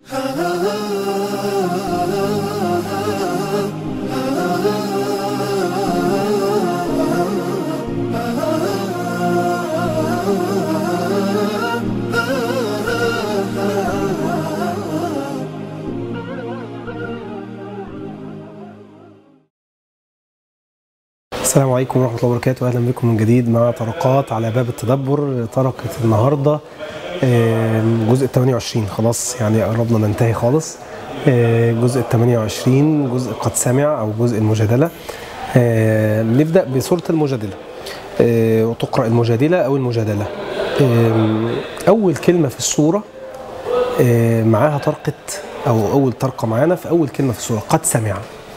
السلام عليكم ورحمة الله وبركاته أهلا بكم من جديد مع طرقات على باب التدبر طرقة النهاردة آم، جزء ال 28 خلاص يعني قربنا ننتهي خالص آه، جزء ال 28 جزء قد سمع أو جزء المجادلة آم، نبدأ بسورة المجادلة آه، وتقرأ المجادلة أو المجادلة آم، أول كلمة في السورة آه، معاها طرقة أو أول طرقة معانا في أول كلمة في السورة قد سمع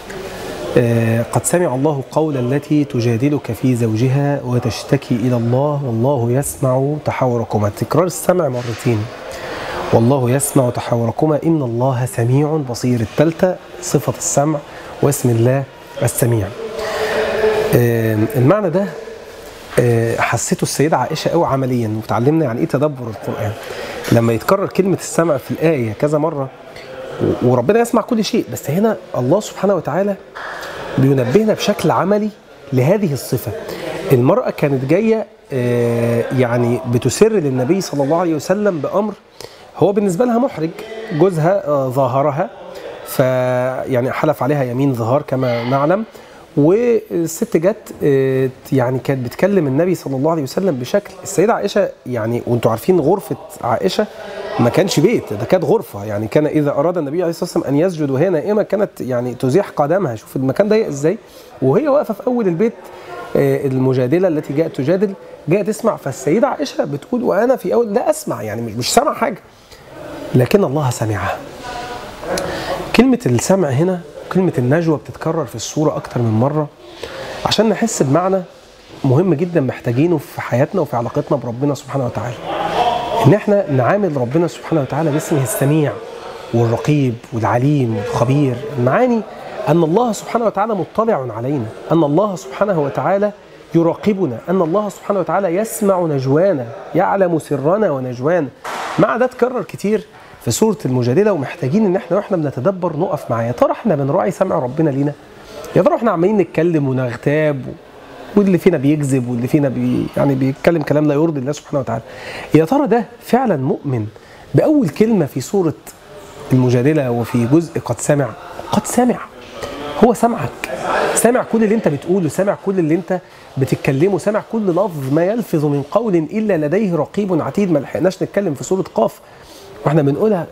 آه، قد سمع الله قول التي تجادلك في زوجها وتشتكي إلى الله والله يسمع تحاوركما تكرار السمع مرتين والله يسمع تحاوركما إن الله سميع بصير الثالثة صفة السمع واسم الله السميع آه، المعنى ده آه، حسيته السيدة عائشة قوي عمليا وتعلمنا يعني إيه تدبر القرآن لما يتكرر كلمة السمع في الآية كذا مرة و- وربنا يسمع كل شيء بس هنا الله سبحانه وتعالى بينبهنا بشكل عملي لهذه الصفة المرأة كانت جاية آه، يعني بتسر للنبي صلى الله عليه وسلم بأمر هو بالنسبة لها محرج جوزها آه، ظاهرها فيعني حلف عليها يمين ظهار كما نعلم والست جت آه، يعني كانت بتكلم النبي صلى الله عليه وسلم بشكل السيدة عائشة يعني وانتوا عارفين غرفة عائشة ما كانش بيت ده كانت غرفة يعني كان إذا أراد النبي عليه الصلاة والسلام أن يسجد وهي نائمة كانت يعني تزيح قدمها شوف المكان ضيق إزاي وهي واقفة في أول البيت آه، المجادلة التي جاءت تجادل جاءت تسمع فالسيدة عائشة بتقول وأنا في أول لا أسمع يعني مش مش سامع حاجة لكن الله سمعها كلمة السمع هنا كلمة النجوى بتتكرر في السورة أكتر من مرة عشان نحس بمعنى مهم جدا محتاجينه في حياتنا وفي علاقتنا بربنا سبحانه وتعالى ان احنا نعامل ربنا سبحانه وتعالى باسمه السميع والرقيب والعليم والخبير المعاني ان الله سبحانه وتعالى مطلع علينا ان الله سبحانه وتعالى يراقبنا ان الله سبحانه وتعالى يسمع نجوانا يعلم سرنا ونجوانا مع ده اتكرر كتير في سورة المجادلة ومحتاجين ان احنا واحنا بنتدبر نقف معاه يا ترى احنا بنراعي سمع ربنا لينا يا ترى احنا عمالين نتكلم ونغتاب واللي فينا بيكذب واللي فينا بي يعني بيتكلم كلام لا يرضي الله سبحانه وتعالى يا ترى ده فعلا مؤمن بأول كلمة في سورة المجادلة وفي جزء قد سمع قد سمع هو سمعك سامع كل اللي انت بتقوله سامع كل اللي انت بتتكلمه سامع كل لفظ ما يلفظ من قول الا لديه رقيب عتيد ما لحقناش نتكلم في سوره قاف واحنا بنقولها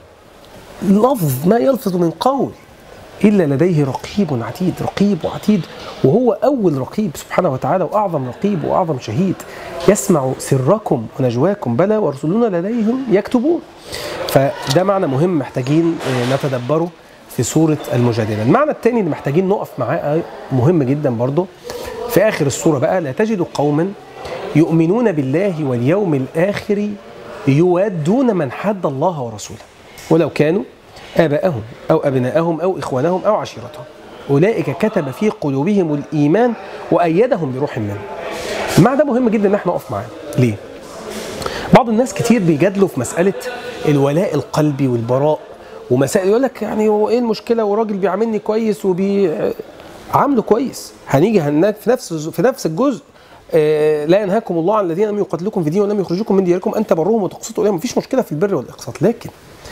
لفظ ما يلفظ من قول الا لديه رقيب عتيد رقيب وعتيد وهو اول رقيب سبحانه وتعالى واعظم رقيب واعظم شهيد يسمع سركم ونجواكم بلى ورسلنا لديهم يكتبون فده معنى مهم محتاجين آه، نتدبره في سورة المجادلة المعنى الثاني اللي محتاجين نقف معاه مهم جدا برضه في آخر السورة بقى لا تجد قوما يؤمنون بالله واليوم الآخر يودون من حد الله ورسوله ولو كانوا آباءهم أو أبناءهم أو إخوانهم أو عشيرتهم أولئك كتب في قلوبهم الإيمان وأيدهم بروح منه المعنى ده مهم جدا إن احنا نقف معاه ليه؟ بعض الناس كتير بيجادلوا في مسألة الولاء القلبي والبراء ومسائل يقول لك يعني هو ايه المشكلة وراجل بيعاملني كويس وبي عامله كويس هنيجي هناك في نفس في نفس الجزء آه، لا ينهاكم الله عن الذين لم يقاتلوكم في دين ولم يخرجوكم من دياركم ان تبروهم وتقسطوا اليهم مفيش مشكله في البر والاقساط لكن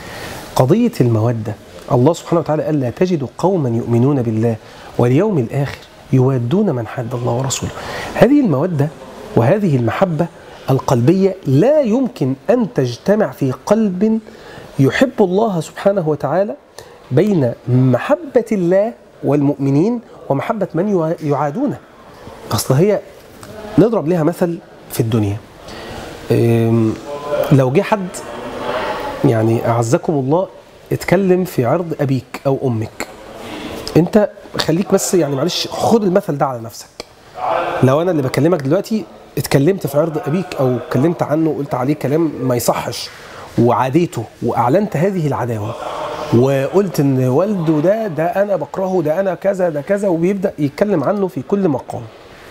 قضيه الموده الله سبحانه وتعالى قال لا تجد قوما يؤمنون بالله واليوم الاخر يوادون من حد الله ورسوله هذه الموده وهذه المحبه القلبيه لا يمكن ان تجتمع في قلب يحب الله سبحانه وتعالى بين محبه الله والمؤمنين ومحبه من يع- يعادونه اصل هي نضرب لها مثل في الدنيا أم، لو جه حد يعني اعزكم الله اتكلم في عرض ابيك او امك انت خليك بس يعني معلش خد المثل ده على نفسك لو انا اللي بكلمك دلوقتي اتكلمت في عرض ابيك او اتكلمت عنه وقلت عليه كلام ما يصحش وعاديته واعلنت هذه العداوه وقلت ان والده ده ده انا بكرهه ده انا كذا ده كذا وبيبدا يتكلم عنه في كل مقام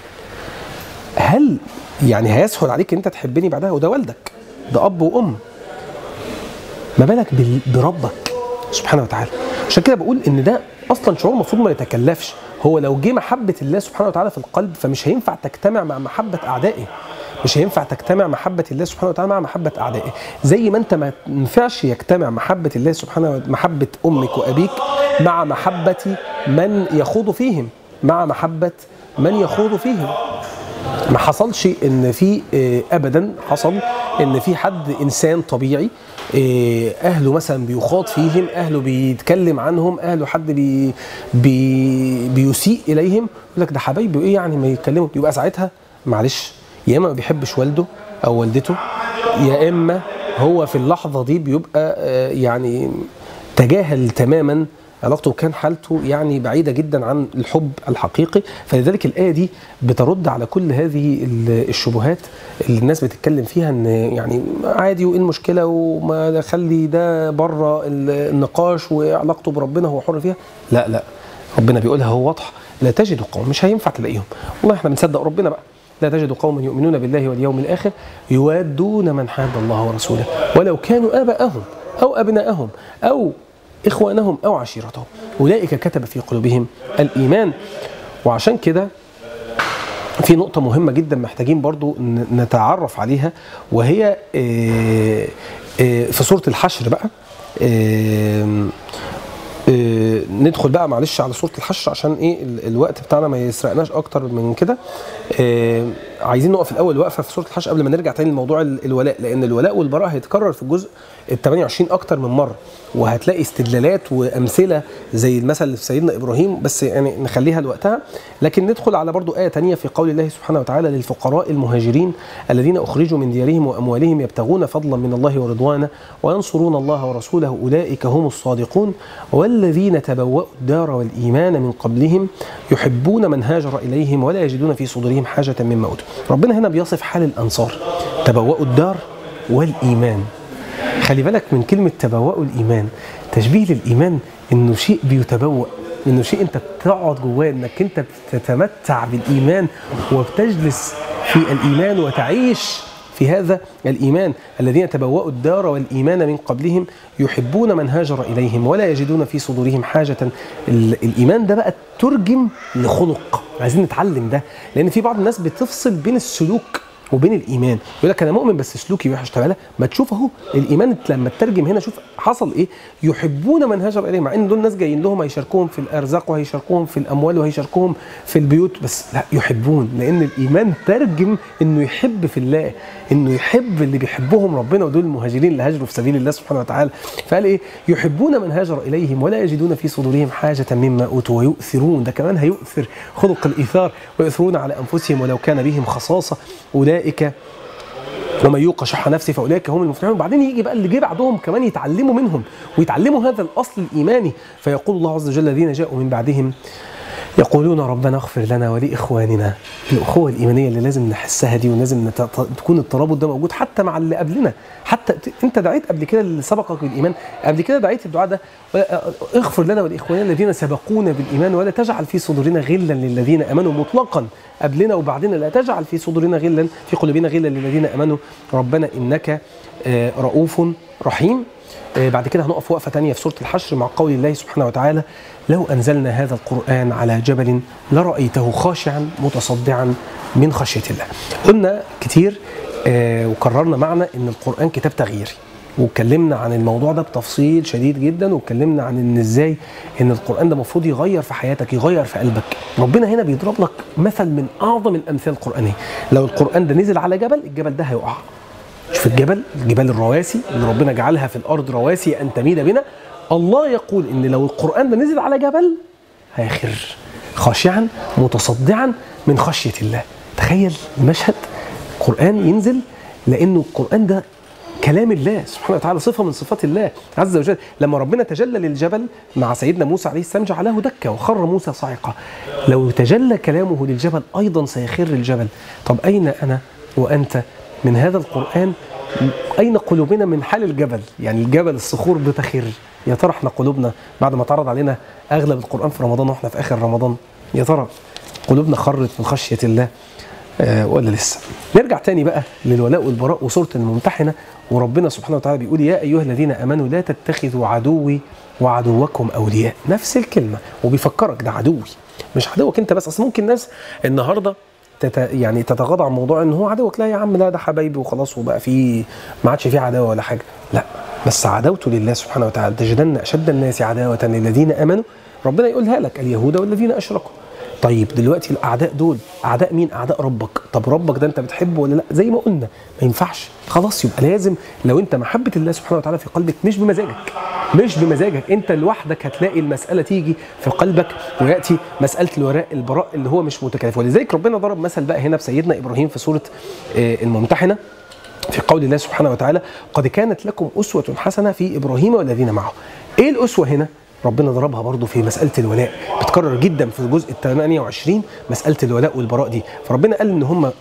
هل يعني هيسهل عليك انت تحبني بعدها وده والدك ده اب وام ما بالك بال- بربك سبحانه وتعالى عشان كده بقول ان ده اصلا شعور المفروض ما يتكلفش هو لو جه محبه الله سبحانه وتعالى في القلب فمش هينفع تجتمع مع محبه اعدائه مش هينفع تجتمع محبة الله سبحانه وتعالى مع محبة أعدائه زي ما أنت ما ينفعش يجتمع محبة الله سبحانه وتعالى محبة أمك وأبيك مع محبة من يخوض فيهم مع محبة من يخوض فيهم ما حصلش ان في آه، ابدا حصل ان في حد انسان طبيعي آه، اهله مثلا بيخاض فيهم اهله بيتكلم عنهم اهله حد بي بي بيسيء اليهم يقول لك ده حبايبي ايه يعني ما يتكلموا يبقى ساعتها معلش يا اما ما بيحبش والده او والدته يا اما هو في اللحظه دي بيبقى آه، يعني تجاهل تماما علاقته وكان حالته يعني بعيدة جدا عن الحب الحقيقي فلذلك الآية دي بترد على كل هذه ال- الشبهات اللي الناس بتتكلم فيها ان يعني عادي وايه المشكلة وما خلي ده بره ال- النقاش وعلاقته بربنا هو حر فيها لا لا ربنا بيقولها هو واضح لا تجد قوم مش هينفع تلاقيهم والله احنا بنصدق ربنا بقى لا تجد قوما يؤمنون بالله واليوم الآخر يوادون من حاد الله ورسوله ولو كانوا آباءهم أو أبناءهم أو إخوانهم أو عشيرتهم أولئك كتب في قلوبهم الإيمان وعشان كده في نقطة مهمة جدا محتاجين برضو ن- نتعرف عليها وهي آه، آه، في سورة الحشر بقى آه، آه، ندخل بقى معلش على سورة الحشر عشان ايه ال- الوقت بتاعنا ما يسرقناش اكتر من كده آه، عايزين نقف الاول وقفه في سوره الحشر قبل ما نرجع تاني لموضوع ال- الولاء لان الولاء والبراء هيتكرر في الجزء ال 28 اكتر من مره وهتلاقي استدلالات وامثله زي المثل اللي في سيدنا ابراهيم بس يعني نخليها لوقتها لكن ندخل على برضو ايه تانية في قول الله سبحانه وتعالى للفقراء المهاجرين الذين اخرجوا من ديارهم واموالهم يبتغون فضلا من الله ورضوانه وينصرون الله ورسوله اولئك هم الصادقون والذين تبوأوا الدار والايمان من قبلهم يحبون من هاجر اليهم ولا يجدون في صدورهم حاجه مما اوتوا ربنا هنا بيصف حال الانصار تبوأوا الدار والايمان خلي بالك من كلمة تبوأوا الإيمان تشبيه للإيمان إنه شيء بيتبوأ إنه شيء أنت بتقعد جواه إنك أنت بتتمتع بالإيمان وبتجلس في الإيمان وتعيش في هذا الإيمان الذين تبوأوا الدار والإيمان من قبلهم يحبون من هاجر إليهم ولا يجدون في صدورهم حاجة ال- الإيمان ده بقى ترجم لخلق عايزين نتعلم ده لأن في بعض الناس بتفصل بين السلوك وبين الايمان يقول لك انا مؤمن بس سلوكي وحش طب لا ما تشوف اهو الايمان لما تترجم هنا شوف حصل ايه يحبون من هاجر اليهم مع ان دول ناس جايين لهم هيشاركوهم في الارزاق وهيشاركوهم في الاموال وهيشاركوهم في البيوت بس لا يحبون لان الايمان ترجم انه يحب في الله انه يحب اللي بيحبهم ربنا ودول المهاجرين اللي هاجروا في سبيل الله سبحانه وتعالى فقال ايه يحبون من هاجر اليهم ولا يجدون في صدورهم حاجه مما اوتوا ويؤثرون ده كمان هيؤثر خلق الايثار ويؤثرون على انفسهم ولو كان بهم خصاصه اولئك ومن يوق شح نفسه فاولئك هم المفلحون وبعدين يجي بقى اللي جه بعدهم كمان يتعلموا منهم ويتعلموا هذا الاصل الايماني فيقول الله عز وجل الذين جاءوا من بعدهم يقولون ربنا اغفر لنا ولاخواننا الاخوه الايمانيه اللي لازم نحسها دي ولازم نت... تكون الترابط ده موجود حتى مع اللي قبلنا حتى ت- انت دعيت قبل كده اللي سبقك بالايمان قبل كده دعيت الدعاء ده ولا- اغفر لنا ولاخواننا الذين سبقونا بالايمان ولا تجعل في صدورنا غلا للذين امنوا مطلقا قبلنا وبعدنا لا تجعل في صدورنا غلا في قلوبنا غلا للذين امنوا ربنا انك آه، رؤوف رحيم آه، بعد كده هنقف وقفه تانية في سوره الحشر مع قول الله سبحانه وتعالى لو انزلنا هذا القران على جبل لرايته خاشعا متصدعا من خشيه الله. قلنا كتير آه، وكررنا معنى ان القران كتاب تغييري. واتكلمنا عن الموضوع ده بتفصيل شديد جدا واتكلمنا عن ان ازاي ان القران ده المفروض يغير في حياتك يغير في قلبك ربنا هنا بيضرب لك مثل من اعظم الامثال القرانيه لو القران ده نزل على جبل الجبل ده هيقع شوف الجبل الجبال الرواسي اللي ربنا جعلها في الارض رواسي ان تميد بنا الله يقول ان لو القران ده نزل على جبل هيخر خاشعا متصدعا من خشيه الله تخيل المشهد قران ينزل لانه القران ده كلام الله سبحانه وتعالى صفه من صفات الله عز وجل لما ربنا تجلى للجبل مع سيدنا موسى عليه السلام جعله دكه وخر موسى صاعقه لو تجلى كلامه للجبل ايضا سيخر الجبل طب اين انا وانت من هذا القران اين قلوبنا من حال الجبل يعني الجبل الصخور بتخر يا ترى احنا قلوبنا بعد ما اتعرض علينا اغلب القران في رمضان واحنا في اخر رمضان يا ترى قلوبنا خرت من خشيه الله آه ولا لسه نرجع تاني بقى للولاء والبراء وسوره الممتحنه وربنا سبحانه وتعالى بيقول يا ايها الذين امنوا لا تتخذوا عدوي وعدوكم اولياء نفس الكلمه وبيفكرك ده عدوي مش عدوك انت بس اصل ممكن ناس النهارده تت يعني تتغاضى عن موضوع ان هو عدوك لا يا عم لا ده حبايبي وخلاص وبقى في ما عادش في عداوه ولا حاجه لا بس عداوته لله سبحانه وتعالى تجدن اشد الناس عداوه للذين امنوا ربنا يقولها لك اليهود والذين اشركوا طيب دلوقتي الاعداء دول اعداء مين اعداء ربك طب ربك ده انت بتحبه ولا لا زي ما قلنا ما ينفعش خلاص يبقى لازم لو انت محبه الله سبحانه وتعالى في قلبك مش بمزاجك مش بمزاجك انت لوحدك هتلاقي المساله تيجي في قلبك وياتي مساله الوراء البراء اللي هو مش متكلف ولذلك ربنا ضرب مثل بقى هنا بسيدنا ابراهيم في سوره الممتحنه في قول الله سبحانه وتعالى قد كانت لكم اسوه حسنه في ابراهيم والذين معه ايه الاسوه هنا ربنا ضربها برضو في مسألة الولاء بتكرر جدا في الجزء ال 28 مسألة الولاء والبراء دي فربنا قال ان هم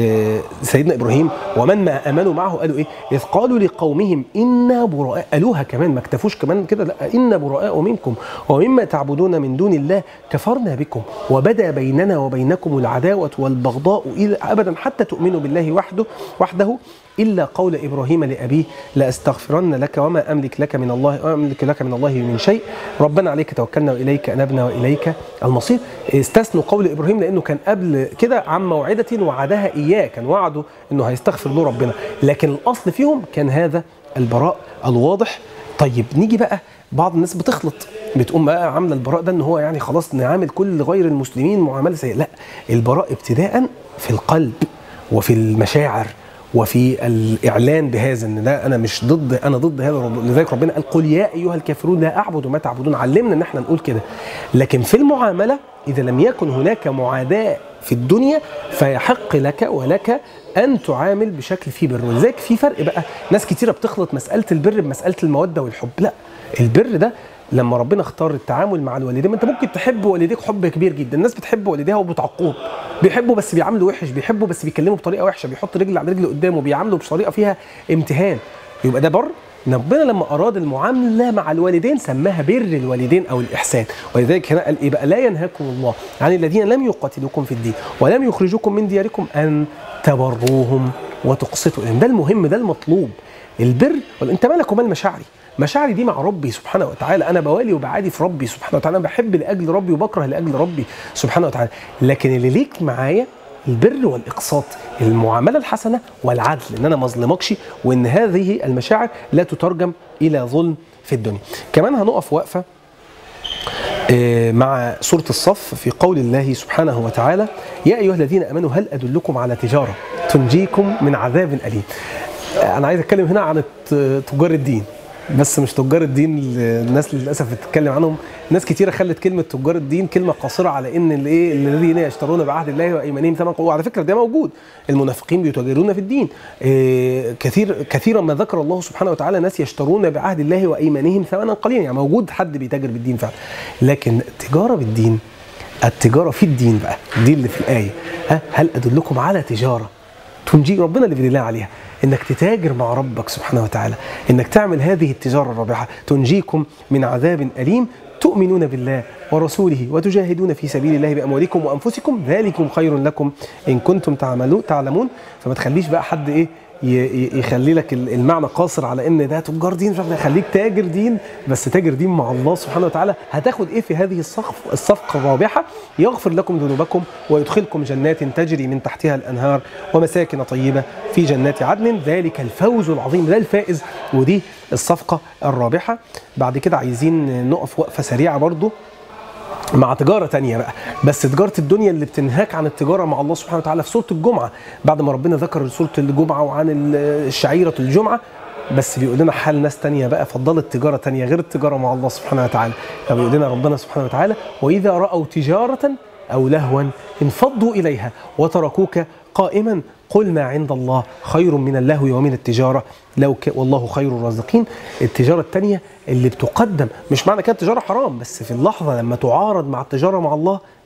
سيدنا ابراهيم ومن ما امنوا معه قالوا ايه اذ قالوا لقومهم انا براء قالوها كمان ما اكتفوش كمان كده لا انا براء منكم ومما تعبدون من دون الله كفرنا بكم وبدا بيننا وبينكم العداوة والبغضاء الى ابدا حتى تؤمنوا بالله وحده وحده الا قول ابراهيم لابيه لاستغفرن لك وما املك لك من الله وما املك لك من الله من شيء ربنا عليك توكلنا واليك انبنا واليك المصير استثنوا قول ابراهيم لانه كان قبل كده عن موعده وعدها اياه كان وعده انه هيستغفر له ربنا لكن الاصل فيهم كان هذا البراء الواضح طيب نيجي بقى بعض الناس بتخلط بتقوم بقى عامله البراء ده ان هو يعني خلاص نعامل كل غير المسلمين معامله سيئه لا البراء ابتداء في القلب وفي المشاعر وفي الاعلان بهذا ان لا انا مش ضد انا ضد هذا رب لذلك ربنا قال قل يا ايها الكافرون لا اعبد ما تعبدون علمنا ان احنا نقول كده لكن في المعامله اذا لم يكن هناك معاداه في الدنيا فيحق لك ولك ان تعامل بشكل فيه بر ولذلك في فرق بقى ناس كتيره بتخلط مساله البر بمساله الموده والحب لا البر ده لما ربنا اختار التعامل مع الوالدين ما انت ممكن تحب والديك حب كبير جدا الناس بتحب والديها وبتعقوب بيحبوا بس بيعاملوا وحش بيحبوا بس بيكلموا بطريقه وحشه بيحط رجل على رجل قدامه بيعاملوا بطريقه فيها امتهان يبقى ده بر ربنا لما اراد المعامله مع الوالدين سماها بر الوالدين او الاحسان ولذلك هنا قال ايه بقى لا ينهاكم الله عن الذين لم يقاتلوكم في الدين ولم يخرجوكم من دياركم ان تبروهم وتقسطوا اليهم ده المهم ده المطلوب البر انت مالك ومال مشاعري مشاعري دي مع ربي سبحانه وتعالى انا بوالي وبعادي في ربي سبحانه وتعالى انا بحب لاجل ربي وبكره لاجل ربي سبحانه وتعالى لكن اللي ليك معايا البر والاقساط المعامله الحسنه والعدل ان انا ما اظلمكش وان هذه المشاعر لا تترجم الى ظلم في الدنيا كمان هنقف وقفه مع سورة الصف في قول الله سبحانه وتعالى يا أيها الذين أمنوا هل أدلكم على تجارة تنجيكم من عذاب أليم أنا عايز أتكلم هنا عن تجار الدين بس مش تجار الدين الناس للاسف بتتكلم عنهم ناس كتيره خلت كلمه تجار الدين كلمه قاصره على ان الايه الذين يشترون بعهد الله وايمانهم ثمن وعلى فكره ده موجود المنافقين بيتاجرون في الدين إيه كثير كثيرا ما ذكر الله سبحانه وتعالى ناس يشترون بعهد الله وايمانهم ثمنا قليلا يعني موجود حد بيتاجر بالدين فعلا لكن التجاره بالدين التجاره في الدين بقى دي اللي في الايه ها هل ادلكم على تجاره تنجي ربنا اللي بيدلنا عليها انك تتاجر مع ربك سبحانه وتعالى انك تعمل هذه التجاره الرابحه تنجيكم من عذاب اليم تؤمنون بالله ورسوله وتجاهدون في سبيل الله باموالكم وانفسكم ذلكم خير لكم ان كنتم تعملون تعلمون فما تخليش بقى حد ايه يخلي لك المعنى قاصر على ان ده تجار دين مش خليك تاجر دين بس تاجر دين مع الله سبحانه وتعالى هتاخد ايه في هذه الصفقه الصفقه الرابحه يغفر لكم ذنوبكم ويدخلكم جنات تجري من تحتها الانهار ومساكن طيبه في جنات عدن ذلك الفوز العظيم ده الفائز ودي الصفقه الرابحه بعد كده عايزين نقف وقفه سريعه برضو مع تجاره تانية بقى بس تجاره الدنيا اللي بتنهاك عن التجاره مع الله سبحانه وتعالى في سوره الجمعه بعد ما ربنا ذكر سوره الجمعه وعن الشعيره الجمعه بس بيقول لنا حال ناس تانية بقى فضلت تجاره تانية غير التجاره مع الله سبحانه وتعالى فبيقول لنا ربنا سبحانه وتعالى واذا راوا تجاره او لهوا انفضوا اليها وتركوك قائما قل ما عند الله خير من اللهو ومن التجارة لو ك... والله خير الرازقين التجارة الثانية اللي بتقدم مش معنى كده التجارة حرام بس في اللحظة لما تعارض مع التجارة مع الله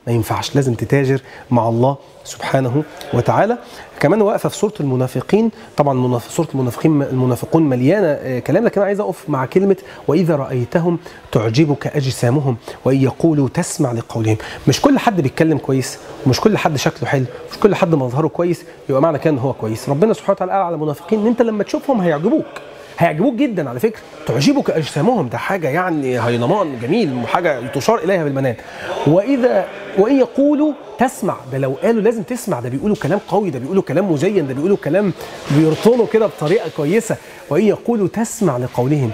ما ينفعش لازم تتاجر مع الله سبحانه وتعالى كمان واقفه في سوره المنافقين طبعا مناف- سوره المنافقين المنافقون مليانه آه، كلام لكن انا عايز اقف مع كلمه واذا رايتهم تعجبك اجسامهم وان يقولوا تسمع لقولهم مش كل حد بيتكلم كويس ومش كل حد شكله حلو مش كل حد مظهره كويس يبقى معنى كده ان هو كويس ربنا سبحانه وتعالى قال على المنافقين ان انت لما تشوفهم هيعجبوك هيعجبوك جدا على فكره تعجبك اجسامهم ده حاجه يعني هيلمان جميل وحاجه تشار اليها بالمنام واذا وان يقولوا تسمع ده لو قالوا لازم تسمع ده بيقولوا كلام قوي ده بيقولوا كلام مزين ده بيقولوا كلام بيرطنوا كده بطريقه كويسه وان يقولوا تسمع لقولهم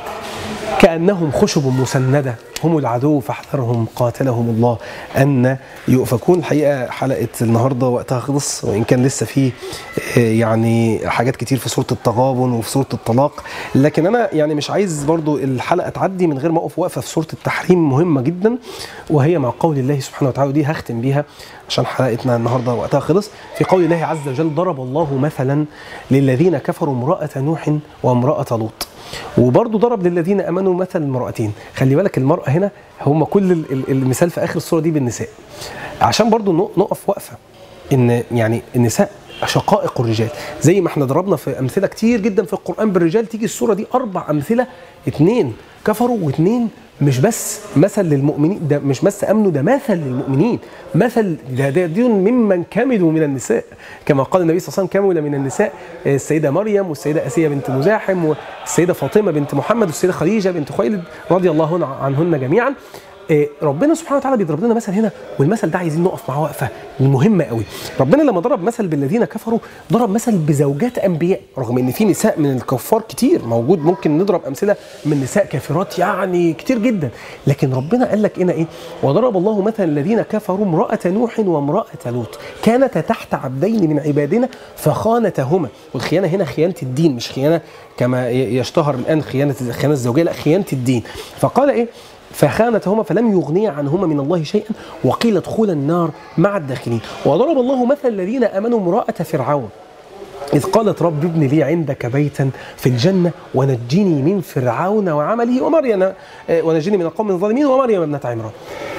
كأنهم خشب مسندة هم العدو فاحذرهم قاتلهم الله أن يؤفكون الحقيقة حلقة النهاردة وقتها خلص وإن كان لسه في آه، يعني حاجات كتير في سورة التغابن وفي سورة الطلاق لكن أنا يعني مش عايز برضو الحلقة تعدي من غير ما أقف وقفة في سورة التحريم مهمة جدا وهي مع قول الله سبحانه وتعالى ودي هختم بيها عشان حلقتنا النهاردة وقتها خلص في قول الله عز وجل ضرب الله مثلا للذين كفروا امرأة نوح وامرأة لوط وبرضه ضرب للذين امنوا مثل المرأتين خلي بالك المرأة هنا هم كل ال- ال- المثال في اخر الصورة دي بالنساء عشان برضه نق- نقف وقفة ان يعني النساء شقائق الرجال زي ما احنا ضربنا في امثله كتير جدا في القران بالرجال تيجي الصوره دي اربع امثله اتنين كفروا واتنين مش بس مثل للمؤمنين ده مش بس امنوا ده مثل للمؤمنين مثل ده, ده دي ممن كملوا من النساء كما قال النبي صلى الله عليه وسلم كمل من النساء السيده مريم والسيده اسيه بنت مزاحم والسيده فاطمه بنت محمد والسيده خديجه بنت خويلد رضي الله عنهن جميعا إيه، ربنا سبحانه وتعالى بيضرب لنا مثل هنا والمثل ده عايزين نقف معاه وقفه مهمه قوي ربنا لما ضرب مثل بالذين كفروا ضرب مثل بزوجات انبياء رغم ان في نساء من الكفار كتير موجود ممكن نضرب امثله من نساء كافرات يعني كتير جدا لكن ربنا قال لك هنا ايه وضرب الله مثل الذين كفروا امراه نوح وامراه لوط كانتا تحت عبدين من عبادنا فخانتهما والخيانه هنا خيانه الدين مش خيانه كما ي- يشتهر الان خيانه الخيانه الزوجيه لا خيانه الدين فقال ايه فخانتهما فلم يغنيا عنهما من الله شيئا وقيل ادخلا النار مع الداخلين وضرب الله مثل الذين امنوا امراه فرعون إذ قالت رب ابن لي عندك بيتا في الجنة ونجني من فرعون وعمله ومريم آه، ونجني من القوم الظالمين ومريم ابنة عمران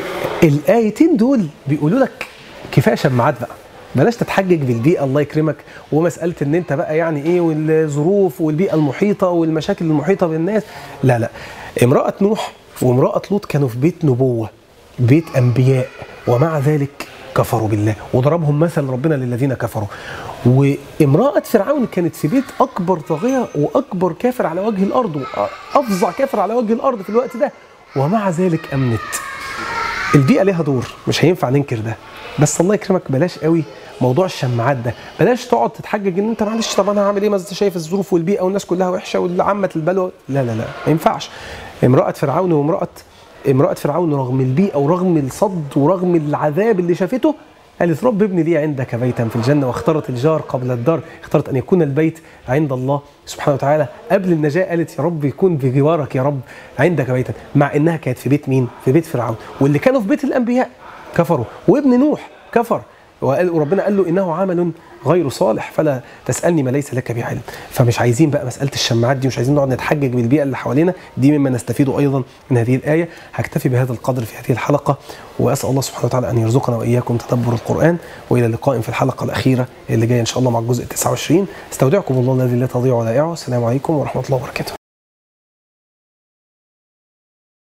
الآيتين دول بيقولوا لك كفاية شماعات بقى بلاش تتحجج بالبيئة الله يكرمك ومسألة ان انت بقى يعني ايه والظروف والبيئة المحيطة والمشاكل المحيطة بالناس لا لا امرأة نوح وامرأة لوط كانوا في بيت نبوة بيت أنبياء ومع ذلك كفروا بالله وضربهم مثل ربنا للذين كفروا وامرأة فرعون كانت في بيت أكبر طاغية وأكبر كافر على وجه الأرض وأفظع كافر على وجه الأرض في الوقت ده ومع ذلك أمنت البيئة ليها دور مش هينفع ننكر ده بس الله يكرمك بلاش قوي موضوع الشماعات ده بلاش تقعد تتحجج ان انت معلش طب انا هعمل ايه ما انت شايف الظروف والبيئه والناس كلها وحشه والعامه البلوى لا لا لا ما ينفعش امراه فرعون وامراه امراه فرعون رغم البيئه ورغم الصد ورغم العذاب اللي شافته قالت رب ابن لي عندك بيتا في الجنه واختارت الجار قبل الدار اختارت ان يكون البيت عند الله سبحانه وتعالى قبل النجاه قالت يا رب يكون بجوارك يا رب عندك بيتا مع انها كانت في بيت مين؟ في بيت فرعون واللي كانوا في بيت الانبياء كفروا وابن نوح كفر وقال وربنا قال له انه عمل غير صالح فلا تسالني ما ليس لك به علم فمش عايزين بقى مساله الشماعات دي مش عايزين نقعد نتحجج بالبيئه اللي حوالينا دي مما نستفيده ايضا من هذه الايه هكتفي بهذا القدر في هذه الحلقه واسال الله سبحانه وتعالى ان يرزقنا واياكم تدبر القران والى اللقاء في الحلقه الاخيره اللي جايه ان شاء الله مع الجزء 29 استودعكم الله الذي لا تضيع ودائعه السلام عليكم ورحمه الله وبركاته